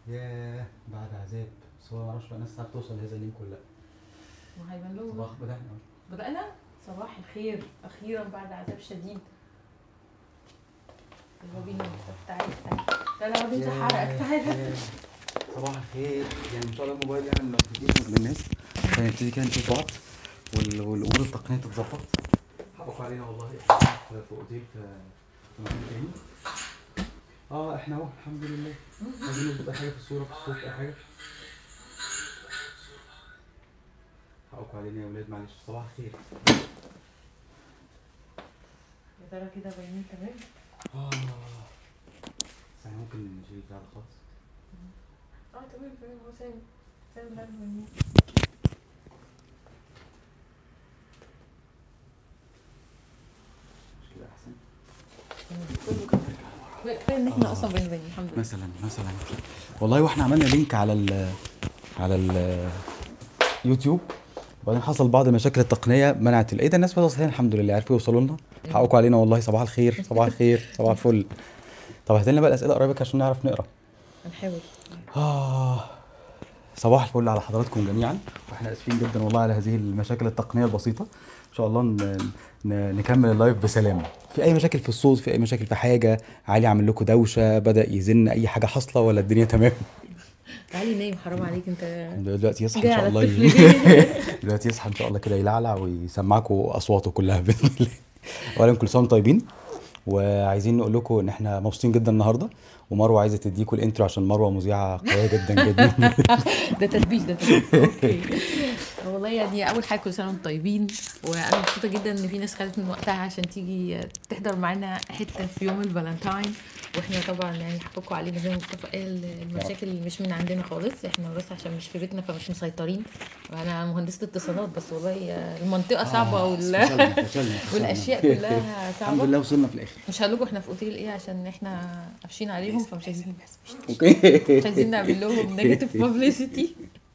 ياه بعد عذاب بس هو معرفش بقى الناس ساعات توصل لهذا اللينك ولا لا ما هيبان لهم صباح بدأنا أهو. بدأنا صباح الخير أخيرا بعد عذاب شديد يلا بينا طب تعالى تعالى لا لا وانت ياه، حرقك تعالى ياه. صباح الخير يعني ان شاء الله الموبايل يعمل نوتيفيكيشن للناس فنبتدي كده نشوف بعض وال- والامور التقنيه تتظبط حقكم علينا والله احنا في في اوتيل في في مكان تاني اه احنا اهو الحمد لله عايزين نظبط اي حاجه في الصوره في الصوت اي حاجه حقكم علينا يا ولاد معلش صباح الخير يا ترى كده باينين تمام اه بس احنا ممكن نشيل البتاع ده خالص اه تمام تمام هو سام سام لا باينين مش كده احسن كله كده كفايه ان احنا اصلا باينين باينين الحمد لله مثلا مثلا والله واحنا عملنا لينك على ال على اليوتيوب وبعدين حصل بعض المشاكل التقنيه منعت ال- ايه ده الناس بتصل هنا الحمد لله عرفوا يوصلوا لنا حقكم علينا والله صباح الخير صباح الخير صباح الفل طب هات لنا بقى الاسئله قريبك عشان نعرف نقرا هنحاول آه صباح الفل على حضراتكم جميعا واحنا اسفين جدا والله على هذه المشاكل التقنيه البسيطه ان شاء الله ن... ن... نكمل اللايف بسلام في اي مشاكل في الصوت في اي مشاكل في حاجه علي عامل لكم دوشه بدا يزن اي حاجه حاصله ولا الدنيا تمام تعالي نايم حرام عليك انت دلوقتي يصحى جاي ان شاء على الله الطفل ي... ليه؟ دلوقتي يصحى ان شاء الله كده يلعلع ويسمعكم اصواته كلها باذن الله اولا كل سنه وانتم طيبين وعايزين نقول لكم ان احنا مبسوطين جدا النهارده ومروه عايزه تديكم الانترو عشان مروه مذيعه قويه جدا جدا ده تدبيش ده تدبيش اوكي والله يعني اول حاجه كل سنه وانتم طيبين وانا مبسوطه جدا ان في ناس خدت من وقتها عشان تيجي تحضر معانا حته في يوم الفالنتاين واحنا طبعا يعني حقكم علينا زي ما مصطفى قال المشاكل مش من عندنا خالص احنا بس عشان مش في بيتنا فمش مسيطرين وانا مهندسه اتصالات بس والله المنطقه صعبه وال... فشلنا فشلنا فشلنا. والاشياء كلها الحمد صعبه لله وصلنا في الاخر مش هقول لكم احنا في اوتيل ايه عشان احنا قافشين عليهم فمش عايزين اوكي مش عايزين نعمل لهم نيجاتيف بابليستي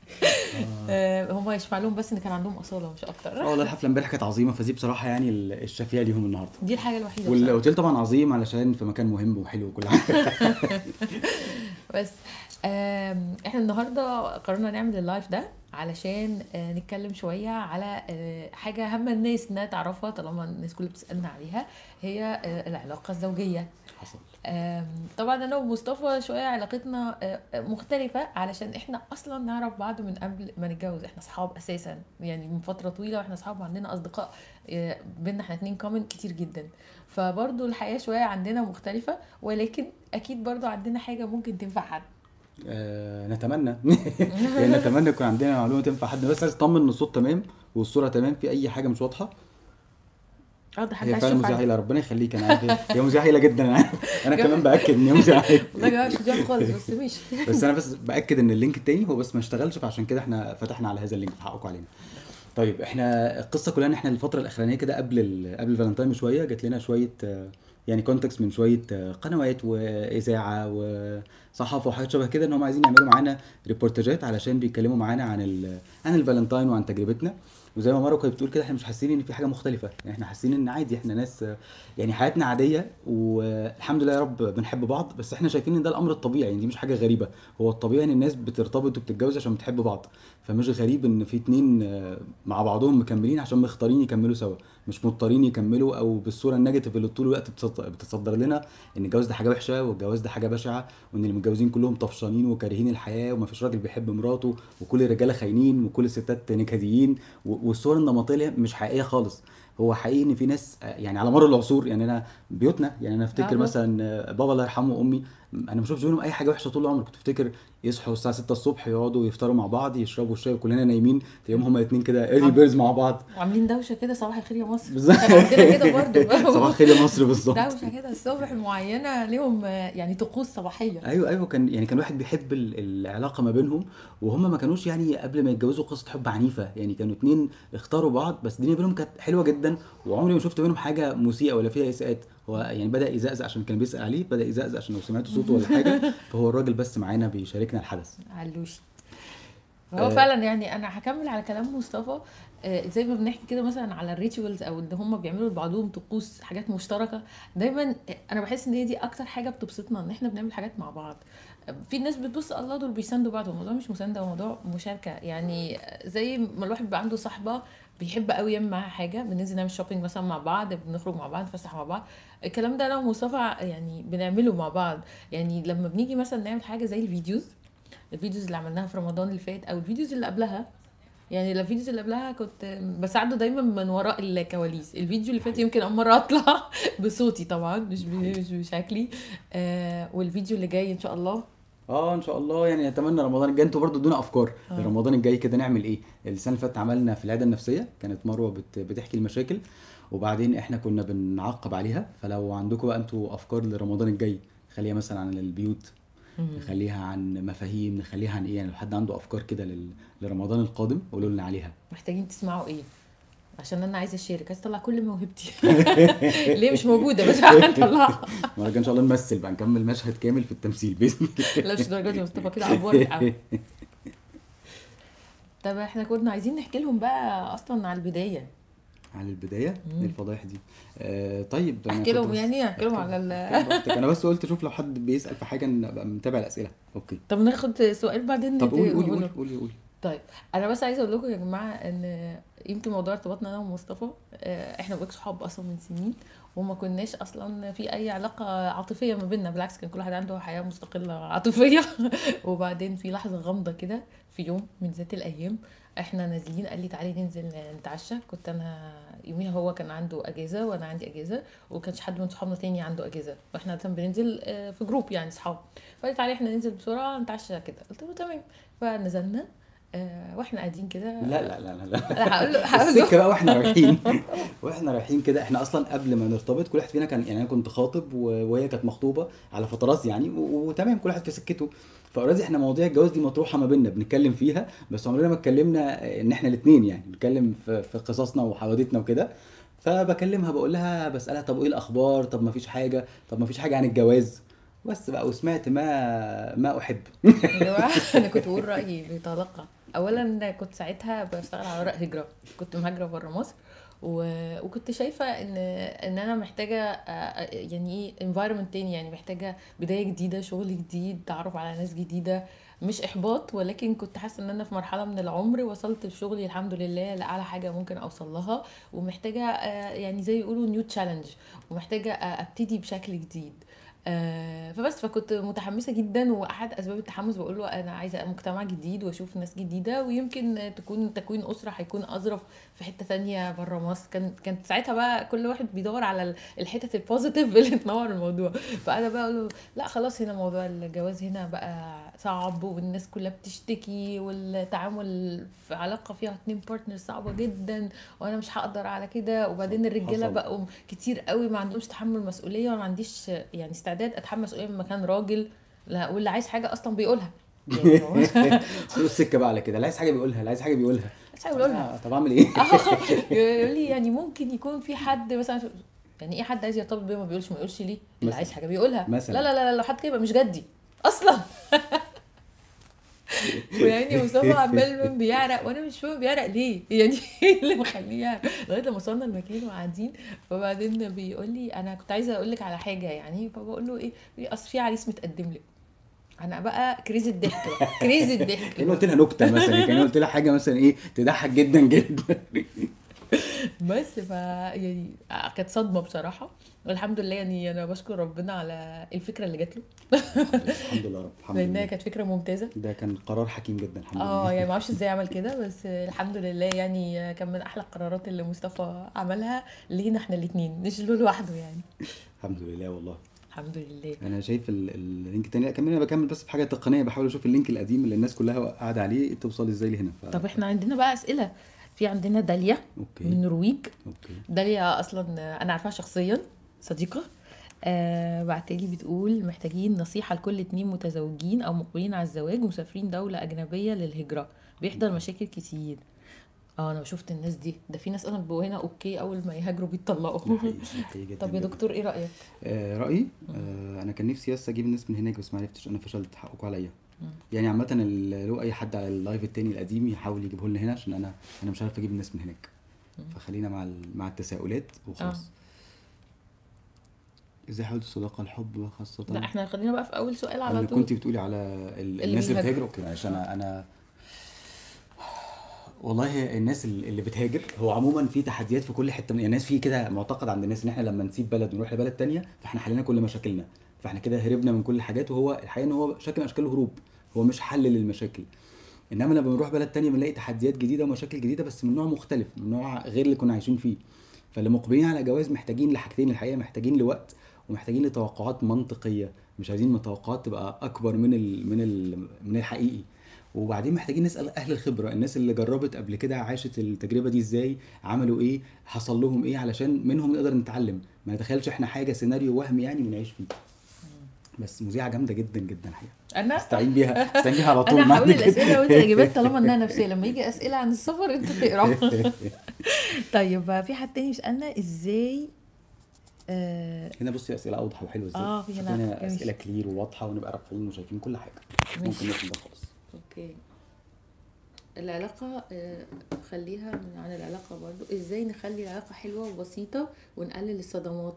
هم يسمع لهم بس ان كان عندهم اصاله مش اه اكتر والله الحفله امبارح كانت عظيمه فدي بصراحه يعني ال- الشافيه ليهم النهارده دي الحاجه الوحيده بصراحة. والاوتيل طبعا عظيم علشان في مكان مهم وحلو وكل حاجه بس آم، احنا النهارده قررنا نعمل اللايف ده علشان آه، نتكلم شويه على آه، حاجه هم الناس انها تعرفها طالما الناس كلها بتسالنا عليها هي آه، العلاقه الزوجيه حصل آم، طبعا انا ومصطفى شويه علاقتنا آه، آه، مختلفه علشان احنا اصلا نعرف بعض من قبل ما نتجوز احنا اصحاب اساسا يعني من فتره طويله واحنا اصحاب وعندنا اصدقاء آه، بينا احنا اتنين كومن كتير جدا فبرضو الحياه شويه عندنا مختلفه ولكن اكيد برضو عندنا حاجه ممكن تنفع حد آه نتمنى يعني نتمنى يكون عندنا معلومه تنفع حد بس عايز اطمن ان الصوت تمام والصوره تمام في اي حاجه مش واضحه اه ده حد هي عايز فعلا يشوف مذيعه حد. هايله ربنا يخليك انا عارف هي- هي مذيعه هايله جدا انا عارف انا كمان باكد ان هي مذيعه هايله والله يا جماعه مش فاهم خالص بس ماشي بس انا بس باكد ان اللينك التاني هو بس ما اشتغلش فعشان كده احنا فتحنا على هذا اللينك فحقكم علينا طيب احنا القصه كلها ان احنا الفتره الاخرانيه كده قبل ال قبل الفالنتاين بشويه جات لنا شويه آه، يعني كونتكست من شويه آه، قنوات واذاعه وصحافه وحاجات شبه كده ان هم عايزين يعملوا معانا ريبورتاجات علشان بيتكلموا معانا عن ال عن الفالنتاين وعن تجربتنا وزي ما مارو كانت بتقول كده احنا مش حاسين ان في حاجه مختلفه يعني احنا حاسين ان عادي احنا ناس آه، يعني حياتنا عاديه والحمد لله يا رب بنحب بعض بس احنا شايفين ان ده الامر الطبيعي يعني دي مش حاجه غريبه هو الطبيعي ان الناس بترتبط وبتتجوز عشان بتحب بعض فمش غريب ان في اتنين آه، مع بعضهم مكملين عشان مختارين يكملوا سوا مش مضطرين يكملوا او بالصوره النيجاتيف اللي طول الوقت بتصد- بتتصدر لنا ان الجواز ده حاجه وحشه والجواز ده حاجه بشعه وان اللي متجوزين كلهم طفشانين وكارهين الحياه ومفيش راجل بيحب مراته وكل الرجاله خاينين وكل الستات نكديين و- والصور النمطيه مش حقيقيه خالص هو حقيقي ان في ناس آه، يعني على مر العصور يعني انا بيوتنا يعني انا افتكر آه. مثلا آه، بابا الله يرحمه وامي انا ما شفتش منهم اي حاجه وحشه طول العمر كنت افتكر يصحوا الساعه 6 الصبح يقعدوا يفطروا مع بعض يشربوا الشاي وكلنا نايمين تلاقيهم هما الاثنين كده ايرلي بيرز مع بعض وعاملين دوشه كده صباح الخير يا مصر بالظبط. كان عندنا كده برضه صباح الخير يا مصر بالظبط دوشه كده الصبح معينه ليهم آه، يعني طقوس صباحيه ايوه ايوه كان يعني كان واحد بيحب ال- العلاقه ما بينهم وهم ما كانوش يعني قبل ما يتجوزوا قصه حب عنيفه يعني كانوا اتنين اختاروا بعض بس الدنيا بينهم كانت حلوه جدا وعمري ما شفت بينهم حاجه مسيئه ولا فيها اساءات هو يعني بدا يزقزق عشان كان بيسال عليه بدا يزقزق عشان لو سمعتوا صوته ولا حاجه فهو الراجل بس معانا بيشاركنا الحدث علوشي هو آه. فعلا يعني انا هكمل على كلام مصطفى آه، زي ما بنحكي كده مثلا على الريتشوالز او ان هم بيعملوا لبعضهم طقوس حاجات مشتركه دايما انا بحس ان هي دي اكتر حاجه بتبسطنا ان احنا بنعمل حاجات مع بعض في ناس بتبص الله دول بيساندوا بعض الموضوع مش مسانده هو موضوع مشاركه يعني زي ما الواحد بيبقى عنده صاحبه بيحب قوي يعمل معاها حاجه بننزل نعمل شوبينج مثلا مع بعض بنخرج مع بعض نتفسح مع بعض الكلام ده انا ومصطفى يعني بنعمله مع بعض يعني لما بنيجي مثلا نعمل حاجه زي الفيديوز الفيديوز اللي عملناها في رمضان اللي فات او الفيديوز اللي قبلها يعني الفيديوز اللي قبلها كنت بساعده دايما من وراء الكواليس الفيديو اللي فات يمكن اول مره اطلع بصوتي طبعا مش ب- مش بشكلي آه والفيديو اللي جاي ان شاء الله اه ان شاء الله يعني اتمنى رمضان الجاي انتوا برضو ادونا افكار آه. لرمضان الجاي كده نعمل ايه السنه اللي فاتت عملنا في العياده النفسيه كانت مروه بت... بتحكي المشاكل وبعدين احنا كنا بنعقب عليها فلو عندكم بقى انتوا افكار لرمضان الجاي نخليها مثلا عن البيوت نخليها عن مفاهيم نخليها عن ايه يعني لو حد عنده افكار كده لل... لرمضان القادم قولوا لنا عليها محتاجين تسمعوا ايه عشان انا عايزه اشارك عايزه اطلع كل موهبتي ليه مش موجوده بس هطلعها المره الجايه ان شاء الله نمثل بقى نكمل مشهد كامل في التمثيل باذن الله لا مش درجات يا مصطفى كده افورت قوي طب احنا كنا عايزين نحكي لهم بقى اصلا على البدايه على البدايه ايه الفضايح دي آه طيب أنا احكي كنت لهم بس- يعني احكي لهم على ال... احكي براحتك. انا بس قلت اشوف لو حد بيسال في حاجه نبقى متابع الاسئله اوكي طب ناخد سؤال بعدين طب قولي قولي نقوله. قولي قولي قولي طيب انا بس عايزه اقول لكم يا جماعه ان يمكن موضوع ارتباطنا انا ومصطفى آه، احنا بقى صحاب اصلا من سنين وما كناش اصلا في اي علاقه عاطفيه ما بيننا بالعكس كان كل واحد عنده حياه مستقله عاطفيه وبعدين في لحظه غامضه كده في يوم من ذات الايام احنا نازلين قال لي تعالي ننزل نتعشى كنت انا يوميها هو كان عنده اجازه وانا عندي اجازه وكانش حد من صحابنا تاني عنده اجازه واحنا عاده بننزل آه، في جروب يعني صحاب فقال لي تعالي احنا ننزل بسرعه نتعشى كده قلت له تمام فنزلنا آه، واحنا قاعدين كده لا لا لا لا, لا. انا هقول له هقول له السكه بقى واحنا رايحين واحنا رايحين كده احنا اصلا قبل ما نرتبط كل واحد فينا كان يعني انا كنت خاطب و- وهي كانت مخطوبه على فترات يعني و- وتمام كل واحد في سكته فاوريدي احنا مواضيع الجواز دي مطروحه ما بيننا بنتكلم فيها بس عمرنا ما اتكلمنا ان احنا الاثنين يعني بنتكلم في في قصصنا وحوادثنا وكده فبكلمها بقول لها بسالها طب ايه الاخبار طب ما فيش حاجه طب ما فيش حاجه عن الجواز بس بقى وسمعت ما ما احب يا جماعه انا كنت بقول رايي بطلاقه اولا كنت ساعتها بشتغل على ورق هجره كنت مهاجره بره مصر و... وكنت شايفه ان ان انا محتاجه آه، يعني ايه environment تاني يعني محتاجه بدايه جديده شغل جديد تعرف على ناس جديده مش احباط ولكن كنت حاسه ان انا في مرحله من العمر وصلت في شغلي الحمد لله لاعلى حاجه ممكن اوصل لها ومحتاجه آه، يعني زي يقولوا نيو تشالنج ومحتاجه آه، ابتدي بشكل جديد آه، فبس فكنت متحمسه جدا واحد اسباب التحمس بقول له انا عايزه مجتمع جديد واشوف ناس جديده ويمكن تكون تكوين اسره هيكون اظرف في حته تانية بره مصر كان كانت ساعتها بقى كل واحد بيدور على ال- الحتت البوزيتيف اللي تنور الموضوع فانا بقى اقول له لا خلاص هنا موضوع الجواز هنا بقى صعب والناس كلها بتشتكي والتعامل في علاقه فيها اتنين بارتنر صعبه جدا وانا مش هقدر على كده وبعدين الرجاله حصل. بقوا كتير قوي ما عندهمش تحمل مسؤوليه وانا ما عنديش يعني استعداد اتحمل مسؤوليه من مكان راجل لا واللي عايز حاجه اصلا بيقولها يعني هو خدوا السكه بقى على كده اللي عايز حاجه بيقولها اللي عايز حاجه بيقولها عايز حاجه بيقولها آه، طب اعمل ايه يقول لي يعني ممكن يكون في حد مثلا يعني ايه حد عايز يرتبط بيه ما بيقولش ما يقولش ليه اللي مثلا. عايز حاجه بيقولها مثلا. لا لا لا لا لو حد كده يبقى مش جدي اصلا ويعني مصطفى عمال بيعرق وانا مش فاهم بيعرق ليه يعني ايه اللي مخليه يعرق لغايه لما وصلنا المكان وقاعدين فبعدين بيقول لي انا كنت عايزه اقول لك على حاجه يعني فبقول له ايه بيقول لي اصل في عريس متقدم لك انا بقى كريزي الضحك بقى كريزي الضحك كان قلت لها نكته مثلا كان قلت لها حاجه مثلا ايه تضحك جدا جدا بس ف يعني كانت صدمه بصراحه والحمد لله يعني انا بشكر ربنا على الفكره اللي جات له الحمد لله رب الحمد لانها لله كانت فكره ممتازه ده كان قرار حكيم جدا الحمد اه لله يعني ما اعرفش ازاي عمل كده بس الحمد لله يعني كان من احلى القرارات اللي مصطفى عملها لينا احنا الاثنين مش له لوحده يعني الحمد لله والله الحمد لله انا شايف ال- ال- اللينك التاني لا كمان انا بكمل بس في حاجه تقنيه بحاول اشوف اللينك القديم اللي الناس كلها قاعده عليه توصل ازاي لهنا ف... طب احنا عندنا بقى اسئله في عندنا داليا اوكي من النرويج اوكي داليا اصلا انا عارفاها شخصيا صديقه آه بعتلي بتقول محتاجين نصيحة لكل اتنين متزوجين أو مقبلين على الزواج مسافرين دولة أجنبية للهجرة بيحضر مشاكل كتير اه انا شفت الناس دي ده في ناس اصلا بيبقوا هنا اوكي اول ما يهاجروا ده بيتطلقوا حقيقي ده حقيقي جدا طب يا جداً. دكتور ايه رايك آه رايي آه انا كان نفسي بس اجيب الناس من هناك بس ما عرفتش انا فشلت حقكم عليا مم. يعني عامه ال- لو اي حد على اللايف التاني القديم يحاول يجيبه لنا هنا عشان انا انا مش عارف اجيب الناس من هناك مم. فخلينا مع ال- مع التساؤلات وخلاص ازاي حاولت الصداقه الحب خاصه لا احنا خلينا بقى في اول سؤال على انا طول كنت بتقولي على ال- الناس اللي بيهاجروا. بتهاجر اوكي معلش انا انا والله الناس اللي اللي بتهاجر هو عموما في تحديات في كل حته من يعني الناس في كده معتقد عند الناس ان احنا لما نسيب بلد ونروح لبلد تانية فاحنا حلينا كل مشاكلنا فاحنا كده هربنا من كل الحاجات وهو الحقيقه ان هو شكل من اشكال الهروب هو مش حل للمشاكل انما لما بنروح بلد تانية بنلاقي تحديات جديده ومشاكل جديده بس من نوع مختلف من نوع غير اللي كنا عايشين فيه فاللي مقبلين على جواز محتاجين لحاجتين الحقيقه محتاجين لوقت ومحتاجين لتوقعات منطقيه مش عايزين توقعات تبقى اكبر من ال من ال من الحقيقي وبعدين محتاجين نسال اهل الخبره الناس اللي جربت قبل كده عاشت التجربه دي ازاي عملوا ايه حصل لهم ايه علشان منهم نقدر نتعلم ما نتخيلش احنا حاجه سيناريو وهمي يعني ونعيش فيه بس مذيعه جامده جدا جدا الحقيقه انا استعين بيها استعين بيها على طول انا هقول معاك. الاسئله وانت اجابات طالما انها نفسيه لما يجي اسئله عن السفر انت تقرا طيب في حد تاني بيسالنا ازاي آه هنا بصي اسئله اوضح وحلوه ازاي آه، في شوفي هنا- هنا جميل. اسئله كلير وواضحه ونبقى رافعين وشايفين كل حاجه ماشي. ممكن ناخد ده خالص اوكي العلاقة آه، خليها من عن العلاقة برضو ازاي نخلي العلاقة حلوة وبسيطة ونقلل الصدمات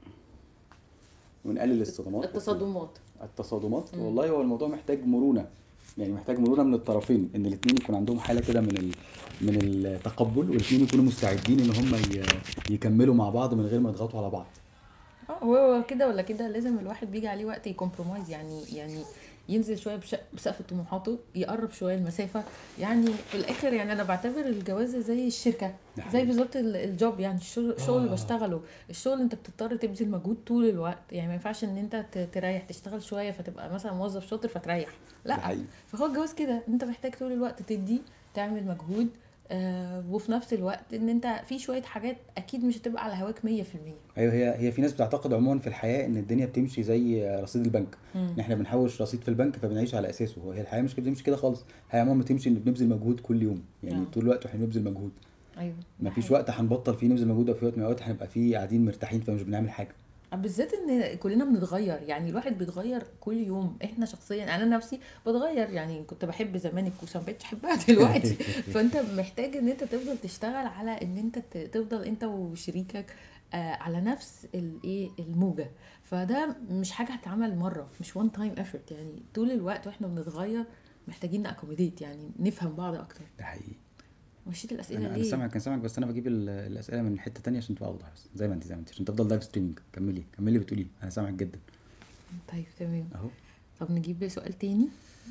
ونقلل الصدمات التصادمات التصادمات مم. والله هو الموضوع محتاج مرونه يعني محتاج مرونه من الطرفين ان الاثنين يكون عندهم حاله كده من ال... من التقبل والاثنين يكونوا مستعدين ان هم ي... يكملوا مع بعض من غير ما يضغطوا على بعض اه هو كده ولا كده لازم الواحد بيجي عليه وقت يكمبرومايز يعني يعني ينزل شويه بش- بسقف طموحاته يقرب شويه المسافه يعني في الاخر يعني انا بعتبر الجواز زي الشركه ده زي حقيقي. بالظبط ال- الجوب يعني الشغل الشغل اللي آه. بشتغله الشغل انت بتضطر تبذل مجهود طول الوقت يعني ما ينفعش ان انت ت- تريح تشتغل شويه فتبقى مثلا موظف شاطر فتريح ده لا حقيقي فهو الجواز كده انت محتاج طول الوقت تدي تعمل مجهود آه وفي نفس الوقت ان انت في شويه حاجات اكيد مش هتبقى على هواك 100% ايوه هي هي في ناس بتعتقد عموما في الحياه ان الدنيا بتمشي زي رصيد البنك مم. ان احنا بنحوش رصيد في البنك فبنعيش على اساسه هو هي الحياه مش كده بتمشي كده خالص الحياه عموما بتمشي ان بنبذل مجهود كل يوم يعني آه. طول الوقت احنا بنبذل مجهود ايوه ما فيش وقت هنبطل فيه نبذل مجهود او في وقت من الاوقات هنبقى فيه قاعدين مرتاحين فمش بنعمل حاجه بالذات ان كلنا بنتغير يعني الواحد بيتغير كل يوم احنا شخصيا انا نفسي بتغير يعني كنت بحب زمان الكوسه ما بقتش احبها دلوقتي فانت محتاج ان انت تفضل تشتغل على ان انت ت- تفضل انت وشريكك آه على نفس الايه الموجه فده مش حاجه هتتعمل مره مش وان تايم افورت يعني طول الوقت واحنا بنتغير محتاجين ناكوموديت يعني نفهم بعض اكتر ده حقيقي مشيت الاسئله انا انا ليه سامعك انا سامعك بس انا بجيب ال- الاسئله من حته تانية عشان تبقى اوضح بس زي ما انت زي ما انت عشان تفضل لايف ستريمينج كملي كملي بتقولي انا سامعك جدا طيب تمام اهو طب نجيب سؤال تاني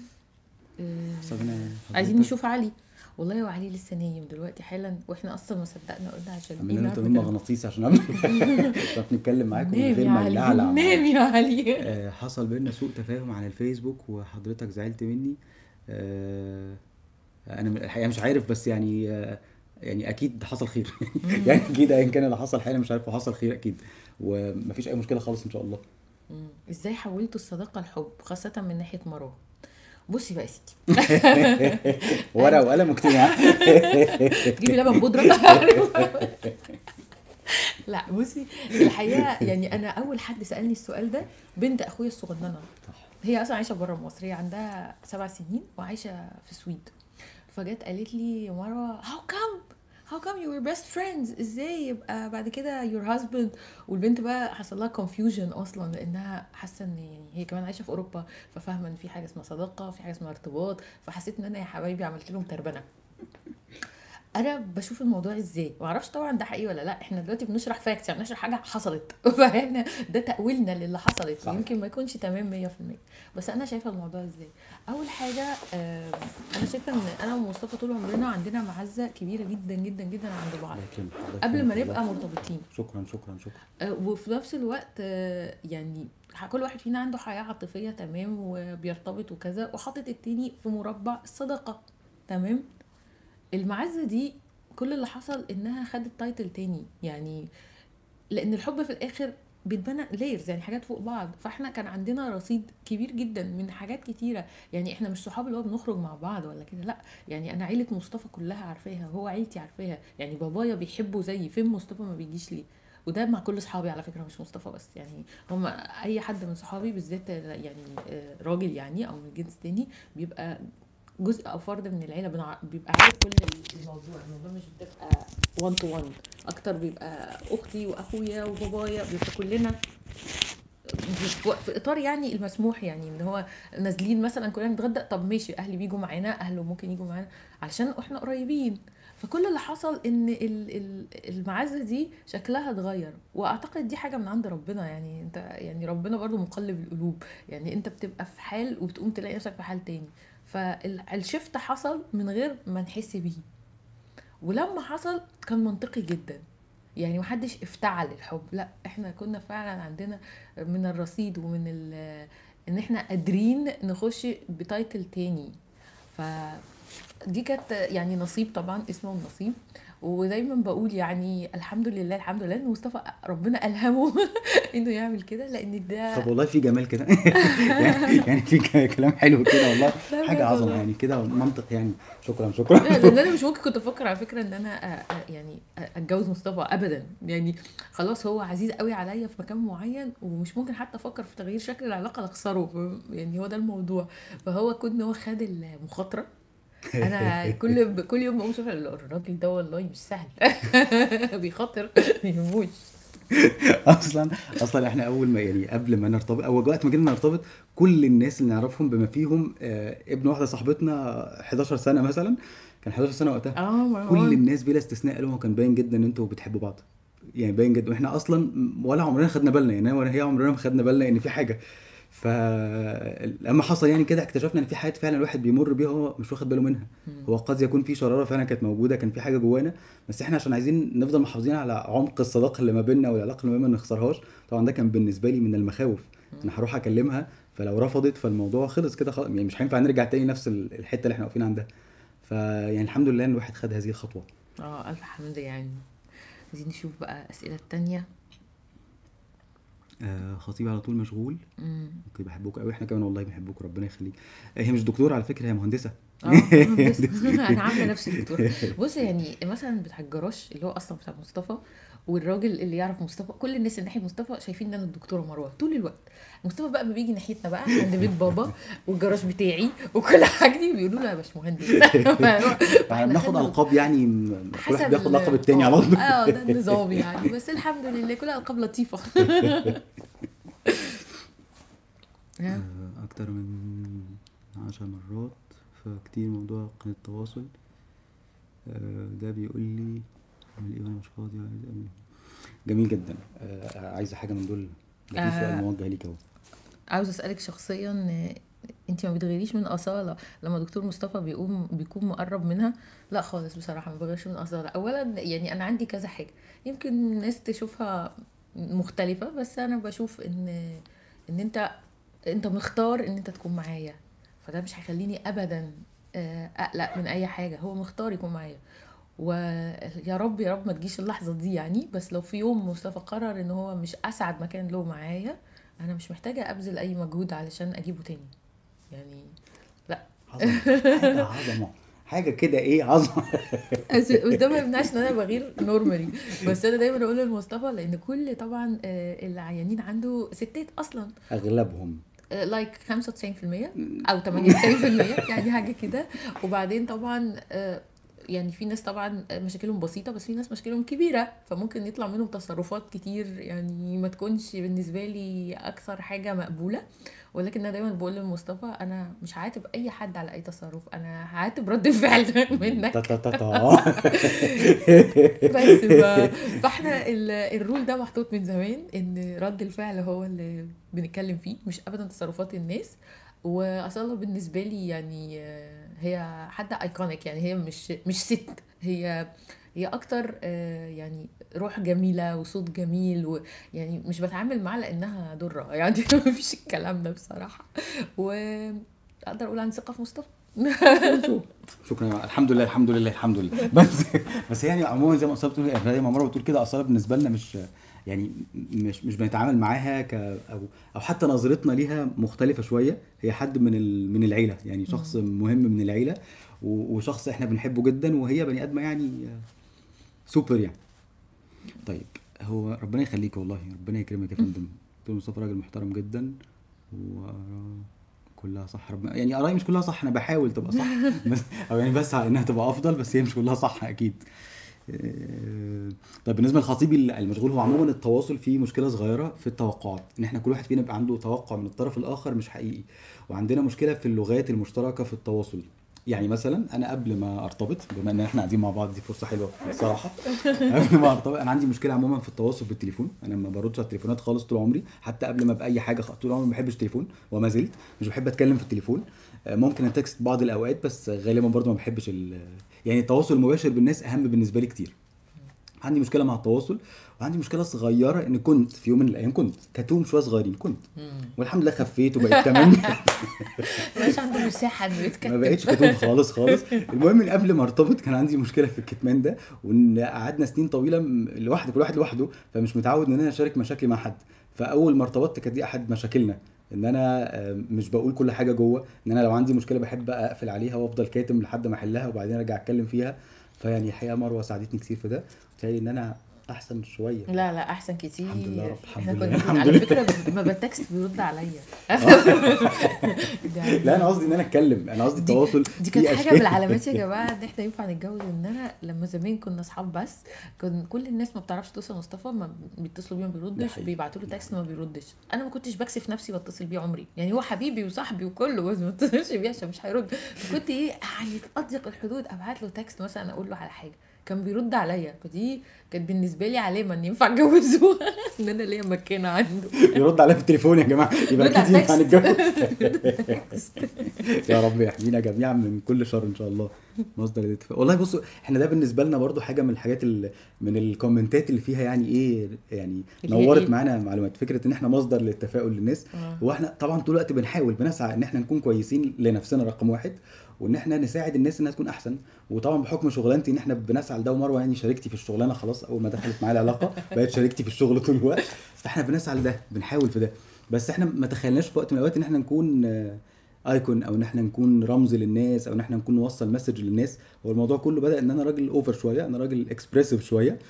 آه، حسابنا عايزين حضرتك. نشوف علي والله وعلي لسه نايم دلوقتي حالا واحنا اصلا ما صدقنا قلنا عشان عملنا له نعرف تمرين نكمل. مغناطيسي عشان نعمل نعرف نتكلم معاكم من نام غير يا ما علي نلعلع نام يا علي آه، حصل بينا سوء تفاهم على الفيسبوك وحضرتك زعلت مني آه، انا الحقيقه مش عارف بس يعني آه، يعني اكيد حصل خير يعني اكيد ايا كان اللي حصل حالا مش عارف وحصل خير اكيد ومفيش اي مشكله خالص ان شاء الله مم. ازاي حولتوا الصداقه لحب خاصه من ناحيه مروه بصي بقى يا ستي ورقه وقلم واكتبي تجيبي لبن بودره لا بصي الحقيقه يعني انا اول حد سالني السؤال ده بنت اخويا الصغننه هي اصلا عايشه بره مصر هي عندها سبع سنين وعايشه في السويد فجت قالت لي يا مروه how come how come you were best friends ازاي يبقى بعد كده your husband والبنت بقى حصل لها confusion اصلا لانها حاسه ان يعني هي كمان عايشه في اوروبا ففاهمه ان في حاجه اسمها صداقه في حاجه اسمها ارتباط فحسيت ان انا يا حبايبي عملت لهم تربنه انا بشوف الموضوع ازاي ما اعرفش طبعا ده حقيقي ولا لا احنا دلوقتي بنشرح فاكتس يعني بنشرح حاجه حصلت فاحنا ده تاويلنا للي حصلت صحيح. يمكن ما يكونش تمام 100% بس انا شايفه الموضوع ازاي اول حاجه آم، انا شايفه ان انا ومصطفى طول عمرنا عندنا معزه كبيره جدا جدا جدا عند بعض الله يكرمك الله قبل ما يكرمك، نبقى الله- مرتبطين شكرا شكرا شكرا آه، وفي نفس الوقت آه، يعني كل واحد فينا عنده حياة عاطفية تمام وبيرتبط وكذا وحاطط التاني في مربع الصداقة تمام المعزة دي كل اللي حصل انها خدت تايتل تاني يعني لان الحب في الاخر بيتبنى لايرز يعني حاجات فوق بعض فاحنا كان عندنا رصيد كبير جدا من حاجات كتيره يعني احنا مش صحاب اللي هو بنخرج مع بعض ولا كده لا يعني انا عيله مصطفى كلها عارفاها وهو عيلتي عارفاها يعني بابايا بيحبه زيي فين مصطفى ما بيجيش ليه وده مع كل صحابي على فكره مش مصطفى بس يعني هم اي حد من صحابي بالذات يعني آه، راجل يعني او من جنس تاني بيبقى جزء او فرد من العيله بنع... بيبقى عارف كل الموضوع الموضوع مش بتبقى 1 تو 1 اكتر بيبقى اختي واخويا وبابايا بيبقى كلنا في في اطار يعني المسموح يعني ان هو نازلين مثلا كلنا نتغدى طب ماشي اهلي بيجوا معانا اهله ممكن يجوا معانا علشان احنا قريبين فكل اللي حصل ان ال- ال- المعزه دي شكلها اتغير واعتقد دي حاجه من عند ربنا يعني انت يعني ربنا برضو مقلب القلوب يعني انت بتبقى في حال وتقوم تلاقي نفسك في حال تاني فالشفت حصل من غير ما نحس بيه ولما حصل كان منطقي جدا يعني محدش افتعل الحب لا احنا كنا فعلا عندنا من الرصيد ومن ال- ان احنا قادرين نخش بتايتل تاني ف دي كانت يعني نصيب طبعا اسمه النصيب ودايما بقول يعني الحمد لله الحمد لله ان مصطفى ربنا الهمه انه يعمل كده لان ده طب والله في جمال كده يعني يعني في ك- كلام حلو كده والله لا حاجه بجد عظمه والله. يعني كده منطق يعني شكرا شكرا لان انا مش ممكن كنت افكر على فكره ان انا أ- أ- يعني أ- اتجوز مصطفى ابدا يعني خلاص هو عزيز قوي عليا في مكان معين ومش ممكن حتى افكر في تغيير شكل العلاقه لاخسره ف- يعني هو ده الموضوع فهو كون هو خد المخاطره انا كل كل يوم بقوم اشوف الراجل ده والله مش سهل بيخاطر ما يهموش اصلا اصلا احنا اول ما يعني قبل ما نرتبط او وقت ما جينا نرتبط كل الناس اللي نعرفهم بما فيهم آه، ابن واحده صاحبتنا 11 سنه مثلا كان 11 سنه وقتها اه ما هو- كل الناس بلا استثناء قالوا هو كان باين جدا ان انتوا بتحبوا بعض يعني باين جدا واحنا اصلا ولا عمرنا خدنا بالنا يعني انا ولا هي عمرنا ما خدنا بالنا ان في حاجه فلما حصل يعني كده اكتشفنا ان في حاجات فعلا الواحد بيمر بيها هو مش واخد باله منها هو قد يكون في شراره فعلا كانت موجوده كان في حاجه جوانا بس احنا عشان عايزين نفضل محافظين على عمق الصداقه اللي ما بيننا والعلاقه اللي ما بيننا ما نخسرهاش طبعا ده كان بالنسبه لي من المخاوف انا هروح اكلمها فلو رفضت فالموضوع خلص كده خلاص يعني مش هينفع نرجع تاني نفس ال- الحته اللي احنا واقفين عندها فيعني الحمد لله ان الواحد خد هذه الخطوه اه الف حمد يعني عايزين نشوف بقى اسئله تانية آه خطيبي على طول مشغول امم اوكي بحبوك قوي احنا كمان والله بنحبوك ربنا يخليك آه هي مش دكتوره على فكره هي مهندسه اه بس انا عامله نفسي دكتور بص يعني مثلا بتاع الجراش اللي هو اصلا بتاع مصطفى والراجل اللي يعرف مصطفى كل الناس اللي ناحيه مصطفى شايفين ان انا الدكتوره مروه طول الوقت مصطفى بقى ما بيجي ناحيتنا بقى عند بيت بابا والجراج بتاعي وكل حاجه دي بيقولوا له يا باشمهندس احنا بناخد خدنا- القاب يعني م- كل واحد حسب بياخد ال- لقب التاني على اه طول اه ده النظام يعني بس الحمد لله كلها القاب لطيفه آه، اكتر من عشر مرات فكتير موضوع قناة التواصل آه، ده بيقول لي اعمل ايه وانا مش فاضي عايز أعمل إيه؟ جميل جدا آه، عايزه حاجه من دول ده في سؤال آه. موجه ليك اهو عاوز اسالك شخصيا انت ما بتغيريش من اصاله لما دكتور مصطفى بيقوم بيكون مقرب منها لا خالص بصراحه ما بغيرش من اصاله اولا يعني انا عندي كذا حاجه يمكن الناس تشوفها مختلفه بس انا بشوف ان ان انت انت مختار ان انت تكون معايا فده مش هيخليني ابدا آه، اقلق من اي حاجه هو مختار يكون معايا ويا رب يا رب ما تجيش اللحظه دي يعني بس لو في يوم مصطفى قرر ان هو مش اسعد مكان له معايا انا مش محتاجه ابذل اي مجهود علشان اجيبه تاني يعني لا عظمه حاجه عظمه حاجه كده ايه عظمه بس بس ده ما يمنعش ان انا بغير نورمالي بس انا دايما اقول لمصطفى لان كل طبعا آه، العيانين عنده ستات اصلا اغلبهم لايك 95% او 98% يعني حاجه كده وبعدين طبعا آه، يعني في ناس طبعا مشاكلهم بسيطه بس في ناس مشاكلهم كبيره فممكن يطلع منهم تصرفات كتير يعني ما تكونش بالنسبه لي اكثر حاجه مقبوله ولكن انا دايما بقول لمصطفى انا مش هعاتب اي حد على اي تصرف انا هعاتب رد الفعل منك تا تا تا تا بس ف- فاحنا ال- الرول ده محطوط من زمان ان رد الفعل هو اللي بنتكلم فيه مش ابدا تصرفات الناس واصلا بالنسبه لي يعني آه، هي حد ايكونيك يعني هي مش مش ست هي هي اكتر آه، يعني روح جميله وصوت جميل ويعني مش بتعامل معاها لانها ضره يعني مفيش الكلام ده بصراحه واقدر اقول عن ثقه في مصطفى شكرا الحمد لله الحمد لله الحمد لله بس بس يعني عموما زي ما اصلا بتقول يعني زي ما مروه بتقول كده اصلا بالنسبه لنا مش يعني مش مش بنتعامل معاها ك او او حتى نظرتنا ليها مختلفه شويه هي حد من ال... من العيله يعني شخص مهم من العيله و- وشخص احنا بنحبه جدا وهي بني ادمه يعني سوبر يعني طيب هو ربنا يخليك والله ربنا يكرمك يا فندم دكتور مصطفى راجل محترم جدا وآراء كلها صح ربنا يعني ارائي مش كلها صح انا بحاول تبقى صح بس او يعني بس انها تبقى افضل بس هي مش كلها صح اكيد آه، طيب بالنسبه للخطيب المشغول هو عموما التواصل فيه مشكله صغيره في التوقعات ان احنا كل واحد فينا بيبقى عنده توقع من الطرف الاخر مش حقيقي وعندنا مشكله في اللغات المشتركه في التواصل يعني مثلا انا قبل ما ارتبط بما ان احنا قاعدين مع بعض دي فرصه حلوه الصراحه قبل ما ارتبط انا عندي مشكله عموما في التواصل بالتليفون انا ما بردش على التليفونات خالص طول عمري حتى قبل ما ابقى اي حاجه خ- طول عمري ما بحبش التليفون وما زلت مش بحب اتكلم في التليفون آه، ممكن اتكست بعض الاوقات بس غالبا برضو ما بحبش ال- يعني التواصل المباشر بالناس اهم بالنسبه لي كتير عندي مشكله مع التواصل وعندي مشكله صغيره ان كنت في يوم من الايام كنت كتوم شويه صغيرين كنت والحمد لله خفيت وبقيت تمام مش عنده مساحه انه ما يتكلم بقتش كتوم خالص خالص المهم من قبل ما ارتبط كان عندي مشكله في الكتمان ده وان قعدنا سنين طويله م- لوحدي كل واحد لوحده فمش متعود ان انا اشارك مشاكلي مع حد فاول ما ارتبطت كانت دي احد مشاكلنا ان انا آه، مش بقول كل حاجه جوه ان انا لو عندي مشكله بحب اقفل عليها وافضل كاتم لحد ما احلها وبعدين ارجع اتكلم فيها فيعني الحقيقه مروه ساعدتني كتير في ده وتهيألي ان انا احسن شويه لا لا احسن كتير الحمد لله يا رب، الحمد احنا لله، كنا الحمد على لله. فكره ب- ما بتكست بيرد عليا يعني لا انا قصدي ان انا اتكلم انا قصدي دي- التواصل دي في كانت حاجه أشكال. من العلامات يا جماعه ان احنا ينفع نتجوز ان انا لما زمان كنا اصحاب بس كان كل الناس ما بتعرفش توصل مصطفى ما بيتصلوا بيه ما ده بيردش حقيقي. بيبعتوا له تكست ما بيردش انا ما كنتش بكسف نفسي بتصل بيه عمري يعني هو حبيبي وصاحبي وكله بس ما اتصلش بيه عشان مش هيرد كنت ايه يعني في اضيق الحدود ابعت له تكست مثلا اقول له على حاجه كان بيرد عليا فدي كانت بالنسبه لي علامه ان ينفع اتجوزه ان انا ليا مكانه عنده يرد عليا في التليفون يا جماعه يبقى يرد على اكيد ينفع التكست. نتجوز يا رب يحمينا جميعا من كل شر ان شاء الله مصدر الاتفاق والله بصوا احنا ده بالنسبه لنا برضو حاجه من الحاجات اللي من الكومنتات اللي فيها يعني ايه يعني اللي هي نورت إيه؟ معانا معلومات فكره ان احنا مصدر للتفاؤل للناس آه. واحنا طبعا طول الوقت بنحاول بنسعى ان احنا نكون كويسين لنفسنا رقم واحد وان احنا نساعد الناس انها تكون احسن وطبعا بحكم شغلانتي ان احنا بنسعى لده ومروه يعني شاركتي في الشغلانه خلاص اول ما دخلت معايا العلاقه بقت شاركتي في الشغل طول الوقت فاحنا بنسعى لده بنحاول في ده بس احنا ما تخيلناش في وقت من الاوقات ان احنا نكون ايكون او ان احنا نكون رمز للناس او ان احنا نكون نوصل مسج للناس هو الموضوع كله بدا ان انا راجل اوفر شويه انا راجل اكسبريسيف شويه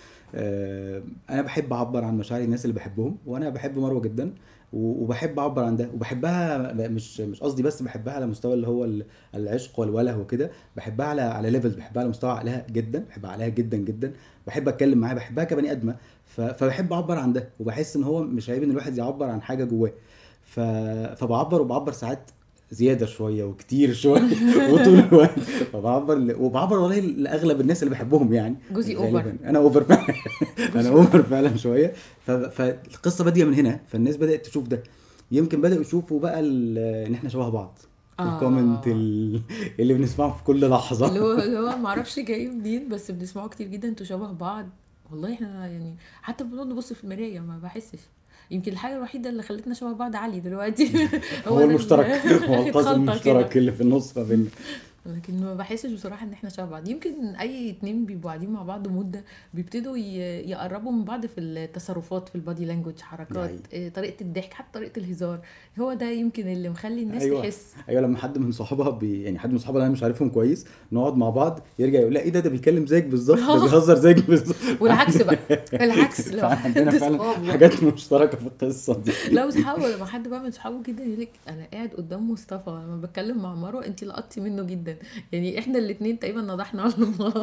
آه، انا بحب اعبر عن مشاعر الناس اللي بحبهم وانا بحب مروه جدا و- وبحب اعبر عن ده وبحبها مش مش قصدي بس بحبها على مستوى اللي هو ال- العشق والوله وكده بحبها على على ليفل بحبها على مستوى عقلها جدا بحب عقلها جدا جدا بحب اتكلم معاها بحبها كبني ادمه ف- فبحب اعبر عن ده وبحس ان هو مش عيب ان الواحد يعبر عن حاجه جواه ف... فبعبر وبعبر ساعات زياده شويه وكتير شويه وطول الوقت فبعبر ل... وبعبر والله لاغلب الناس اللي بحبهم يعني جوزي غالباً. أوفر. انا اوفر فعلا انا اوفر فعلا شويه ف... فالقصه باديه من هنا فالناس بدات تشوف ده يمكن بداوا يشوفوا بقى ال... ان احنا شبه بعض آه. الكومنت ال- اللي بنسمعه في كل لحظه اللي هو اللي هو معرفش جاي منين بس بنسمعه كتير جدا انتوا شبه بعض والله احنا يعني حتى بنقعد نبص في المرايه ما بحسش يمكن الحاجه الوحيده اللي خلتنا شبه بعض علي دلوقتي هو ده المشترك ال- هو القاسم خلطة المشترك كده. اللي في النص ما بيننا لكن ما بحسش بصراحه ان احنا شبه بعض يمكن اي اتنين بيبقوا قاعدين مع بعض مده بيبتدوا ي- يقربوا من بعض في التصرفات في البادي لانجوج حركات إيه، طريقه الضحك حتى طريقه الهزار هو ده يمكن اللي مخلي الناس أيوة. تحس ايوه لما حد من صحابها بي... يعني حد من صحابها اللي انا مش عارفهم كويس نقعد مع بعض يرجع يقول لا ايه ده ده بيتكلم زيك بالظبط ده بيهزر زيك بالظبط والعكس بقى العكس لو عندنا حد فعلا صحابه حاجات مشتركه في القصه دي لو صحابه لما حد بقى من صحابه كده يقول لك انا قاعد قدام مصطفى لما بتكلم مع مروه انت لقطتي منه جدا يعني احنا الاثنين تقريبا نضحنا على بعض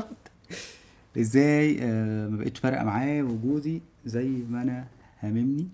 ازاي آه ما بقتش فارقه معاه وجودي زي ما انا هاممني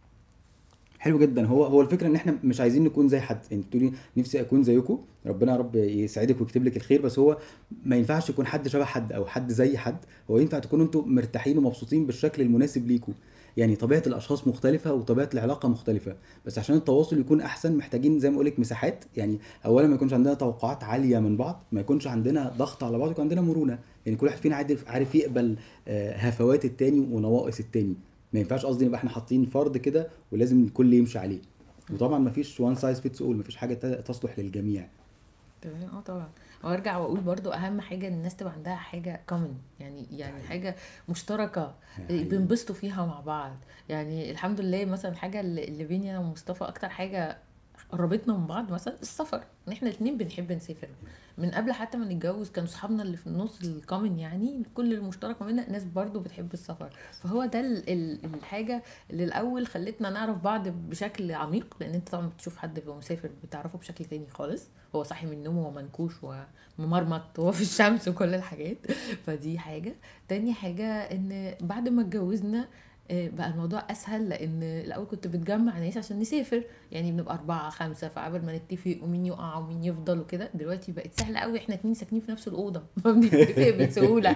حلو جدا هو هو الفكره ان احنا مش عايزين نكون زي حد يعني تقولي نفسي اكون زيكم ربنا يا رب يسعدك ويكتب لك الخير بس هو ما ينفعش يكون حد شبه حد او حد زي حد هو ينفع تكونوا انتوا مرتاحين ومبسوطين بالشكل المناسب ليكم يعني طبيعه الاشخاص مختلفه وطبيعه العلاقه مختلفه بس عشان التواصل يكون احسن محتاجين زي ما اقول لك مساحات يعني اولا ما يكونش عندنا توقعات عاليه من بعض ما يكونش عندنا ضغط على بعض يكون عندنا مرونه يعني كل واحد فينا عارف عارف يقبل آه، هفوات التاني ونواقص التاني ما ينفعش قصدي نبقى احنا حاطين فرض كده ولازم الكل يمشي عليه وطبعا ما فيش وان سايز فيتس اول ما فيش حاجه ت- تصلح للجميع تمام اه طبعا وارجع واقول برضو اهم حاجه ان الناس تبقى عندها حاجه كومن يعني يعني حاجه مشتركه حقيقي. بنبسطوا فيها مع بعض يعني الحمد لله مثلا الحاجه اللي اللي بيني انا ومصطفى اكتر حاجه قربتنا من بعض مثلا السفر ان احنا الاثنين بنحب نسافر من قبل حتى ما نتجوز كانوا صحابنا اللي في النص الكومن يعني كل المشترك ما بيننا ناس برضو بتحب السفر فهو ده ال- ال- الحاجه اللي الاول خلتنا نعرف بعض بشكل عميق لان انت طبعا بتشوف حد بيبقى مسافر بتعرفه بشكل تاني خالص هو صاحي من النوم وهو منكوش وممرمط وهو في الشمس وكل الحاجات فدي حاجه تاني حاجه ان بعد ما اتجوزنا آه، بقى الموضوع اسهل لان الاول كنت بتجمع ناس عشان نسافر يعني بنبقى اربعه خمسه فقبل ما نتفق ومين يقع ومين يفضل وكده دلوقتي بقت سهله قوي احنا اتنين ساكنين في نفس الاوضه فبنتفق بسهوله